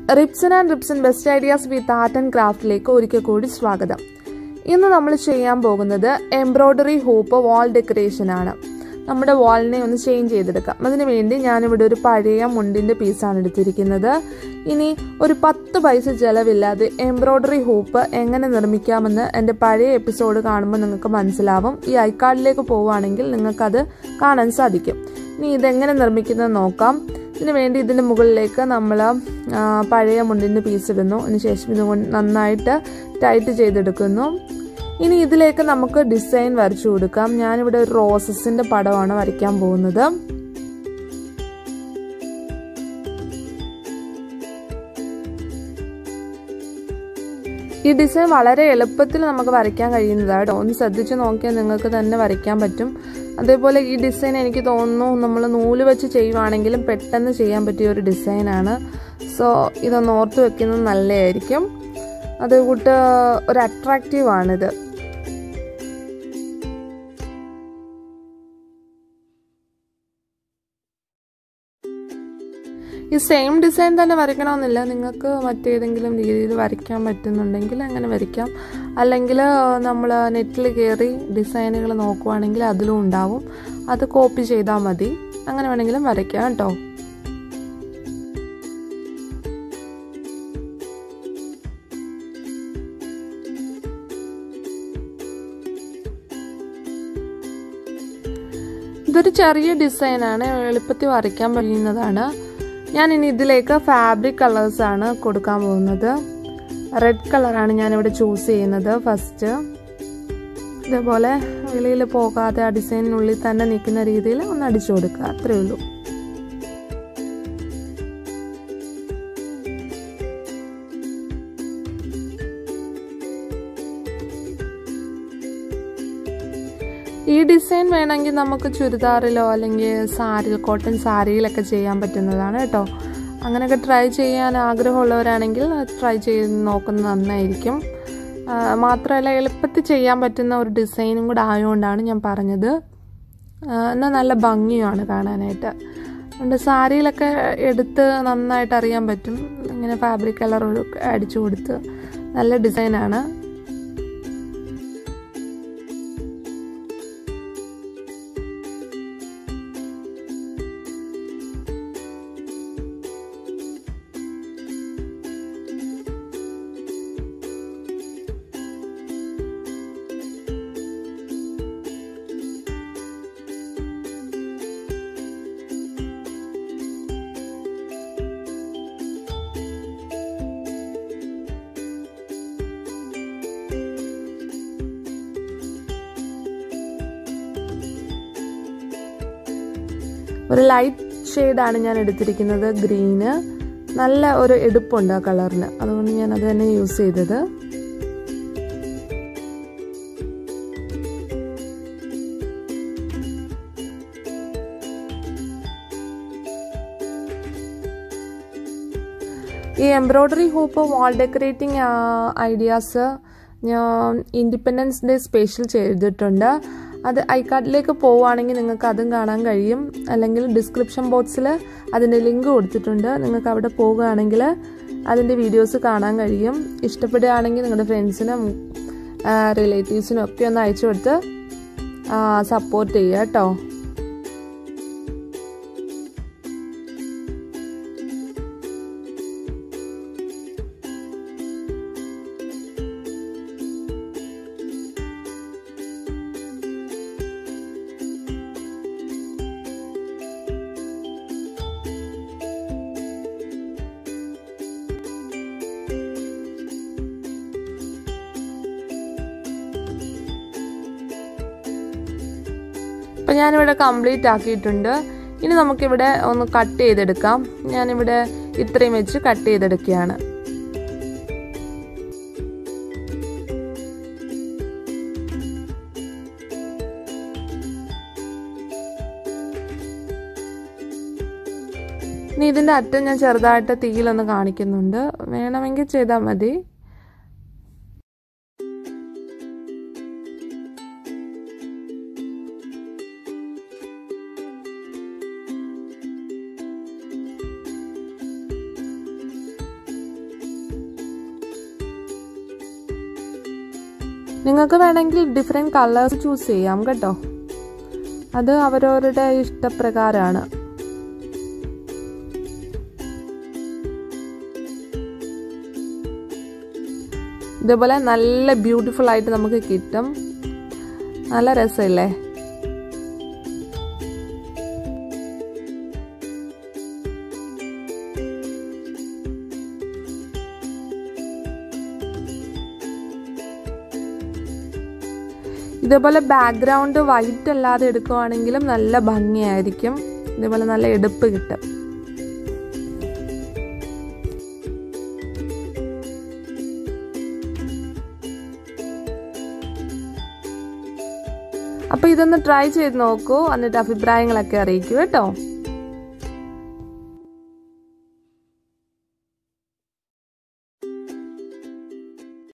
റിപ്സൺ and Ripson best ideas with art and ക്രാഫ്റ്റിലേക്ക് ഒരിക്കൽ കൂടി സ്വാഗതം ഇന്ന് നമ്മൾ ചെയ്യാൻ പോകുന്നത് എംബ്രോയ്ഡറി ഹൂപ്പ് വാൾ ഡെക്കറേഷൻ ആണ് നമ്മുടെ വാളിനെ ഒന്ന് ചേഞ്ച് ചെയ്തെടുക്കാം അതിനു വേണ്ടി ഞാനിവിടെ ഒരു പഴയ മുണ്ടിൻ്റെ പീസാണ് എടുത്തിരിക്കുന്നത് ഇനി ഒരു പത്ത് പൈസ ചിലവില്ലാതെ എംബ്രോയ്ഡറി ഹൂപ്പ് എങ്ങനെ നിർമ്മിക്കാമെന്ന് എൻ്റെ പഴയ എപ്പിസോഡ് കാണുമ്പോൾ നിങ്ങൾക്ക് മനസ്സിലാവും ഈ ഐക്കാർഡിലേക്ക് പോവുകയാണെങ്കിൽ നിങ്ങൾക്കത് കാണാൻ സാധിക്കും ഇനി ഇതെങ്ങനെ നിർമ്മിക്കുന്നത് നോക്കാം ഇതിന് വേണ്ടി ഇതിൻ്റെ മുകളിലേക്ക് നമ്മൾ പഴയ മുണ്ടിൻ്റെ പീസ് ഇടുന്നു അതിനുശേഷം ഇത് നന്നായിട്ട് ടൈറ്റ് ചെയ്തെടുക്കുന്നു ഇനി ഇതിലേക്ക് നമുക്ക് ഡിസൈൻ വരച്ചു കൊടുക്കാം ഞാനിവിടെ ഒരു റോസസിൻ്റെ പടമാണ് വരയ്ക്കാൻ പോകുന്നത് ഈ ഡിസൈൻ വളരെ എളുപ്പത്തിൽ നമുക്ക് വരയ്ക്കാൻ കഴിയുന്നതാണ് കേട്ടോ ഒന്ന് ശ്രദ്ധിച്ച് നോക്കിയാൽ നിങ്ങൾക്ക് തന്നെ വരയ്ക്കാൻ പറ്റും അതേപോലെ ഈ ഡിസൈൻ എനിക്ക് തോന്നുന്നു നമ്മൾ നൂല് വെച്ച് ചെയ്യുവാണെങ്കിലും പെട്ടെന്ന് ചെയ്യാൻ പറ്റിയ ഒരു ഡിസൈനാണ് സോ ഇതൊന്ന് ഓർത്ത് വെക്കുന്നത് നല്ലതായിരിക്കും അതുകൂട്ട് ഒരു അട്രാക്റ്റീവാണിത് ഈ സെയിം ഡിസൈൻ തന്നെ വരയ്ക്കണമെന്നില്ല നിങ്ങൾക്ക് മറ്റേതെങ്കിലും രീതിയിൽ വരയ്ക്കാൻ പറ്റുന്നുണ്ടെങ്കിൽ അങ്ങനെ വരയ്ക്കാം അല്ലെങ്കിൽ നമ്മൾ നെറ്റിൽ കയറി ഡിസൈനുകൾ നോക്കുവാണെങ്കിൽ അതിലും ഉണ്ടാവും അത് കോപ്പി ചെയ്താൽ മതി അങ്ങനെ വേണമെങ്കിലും വരയ്ക്കാം കേട്ടോ ഇതൊരു ചെറിയ ഡിസൈനാണ് എളുപ്പത്തിൽ വരയ്ക്കാൻ കഴിയുന്നതാണ് ഞാൻ ഇനി ഇതിലേക്ക് ഫാബ്രിക് കളേഴ്സാണ് കൊടുക്കാൻ പോകുന്നത് റെഡ് കളറാണ് ഞാനിവിടെ ചൂസ് ചെയ്യുന്നത് ഫസ്റ്റ് ഇതേപോലെ വെളിയിൽ പോകാതെ ആ ഡിസൈനിനുള്ളിൽ തന്നെ നിൽക്കുന്ന രീതിയിൽ ഒന്ന് അടിച്ചു കൊടുക്കുക അത്രയേ ഉള്ളൂ ഈ ഡിസൈൻ വേണമെങ്കിൽ നമുക്ക് ചുരിദാറിലോ അല്ലെങ്കിൽ സാരി കോട്ടൺ സാരിയിലൊക്കെ ചെയ്യാൻ പറ്റുന്നതാണ് കേട്ടോ അങ്ങനെയൊക്കെ ട്രൈ ചെയ്യാൻ ആഗ്രഹമുള്ളവരാണെങ്കിൽ ട്രൈ ചെയ്ത് നോക്കുന്നത് നന്നായിരിക്കും മാത്രമല്ല എളുപ്പത്തിൽ ചെയ്യാൻ പറ്റുന്ന ഒരു ഡിസൈനും കൂടെ ആയതുകൊണ്ടാണ് ഞാൻ പറഞ്ഞത് എന്നാൽ നല്ല ഭംഗിയുമാണ് കാണാനായിട്ട് അതുകൊണ്ട് സാരിയിലൊക്കെ എടുത്ത് നന്നായിട്ട് അറിയാൻ പറ്റും ഇങ്ങനെ ഫാബ്രിക് കളർ അടിച്ചു കൊടുത്ത് നല്ല ഡിസൈനാണ് ഒരു ലൈറ്റ് ഷെയ്ഡാണ് ഞാൻ എടുത്തിരിക്കുന്നത് ഗ്രീന് നല്ല ഒരു എടുപ്പുണ്ട് ആ കളറിന് അതുകൊണ്ട് ഞാൻ അത് തന്നെ യൂസ് ചെയ്തത് ഈ embroidery hoop wall decorating ideas ഞാൻ ഇൻഡിപെൻഡൻസ് ഡേ സ്പെഷ്യൽ ചെയ്തിട്ടുണ്ട് അത് ഐക്കാർഡിലേക്ക് പോവുകയാണെങ്കിൽ നിങ്ങൾക്ക് അതും കാണാൻ കഴിയും അല്ലെങ്കിൽ ഡിസ്ക്രിപ്ഷൻ ബോക്സിൽ അതിൻ്റെ ലിങ്ക് കൊടുത്തിട്ടുണ്ട് നിങ്ങൾക്ക് അവിടെ പോവുകയാണെങ്കിൽ അതിൻ്റെ വീഡിയോസ് കാണാൻ കഴിയും ഇഷ്ടപ്പെടുകയാണെങ്കിൽ നിങ്ങളുടെ ഫ്രണ്ട്സിനും റിലേറ്റീവ്സിനും ഒക്കെ ഒന്ന് അയച്ചു കൊടുത്ത് സപ്പോർട്ട് ചെയ്യുക കേട്ടോ അപ്പം ഞാനിവിടെ കംപ്ലീറ്റ് ആക്കിയിട്ടുണ്ട് ഇനി നമുക്കിവിടെ ഒന്ന് കട്ട് ചെയ്തെടുക്കാം ഞാനിവിടെ ഇത്രയും വെച്ച് കട്ട് ചെയ്തെടുക്കുകയാണ് ഇനി ഇതിൻ്റെ അറ്റം ഞാൻ ചെറുതായിട്ട് തീയിലൊന്ന് കാണിക്കുന്നുണ്ട് വേണമെങ്കിൽ ചെയ്താൽ മതി നിങ്ങൾക്ക് വേണമെങ്കിൽ ഡിഫറെൻറ്റ് കളേഴ്സ് ചൂസ് ചെയ്യാം കേട്ടോ അത് അവരവരുടെ ഇഷ്ടപ്രകാരമാണ് ഇതേപോലെ നല്ല ബ്യൂട്ടിഫുൾ ആയിട്ട് നമുക്ക് കിട്ടും നല്ല രസമില്ലേ ഇതേപോലെ ബാക്ക്ഗ്രൗണ്ട് വൈറ്റ് അല്ലാതെ എടുക്കുവാണെങ്കിലും നല്ല ഭംഗിയായിരിക്കും ഇതേപോലെ നല്ല എടുപ്പ് കിട്ടും അപ്പോൾ ഇതൊന്ന് ട്രൈ ചെയ്ത് നോക്കൂ എന്നിട്ട് അഭിപ്രായങ്ങളൊക്കെ അറിയിക്കൂ കേട്ടോ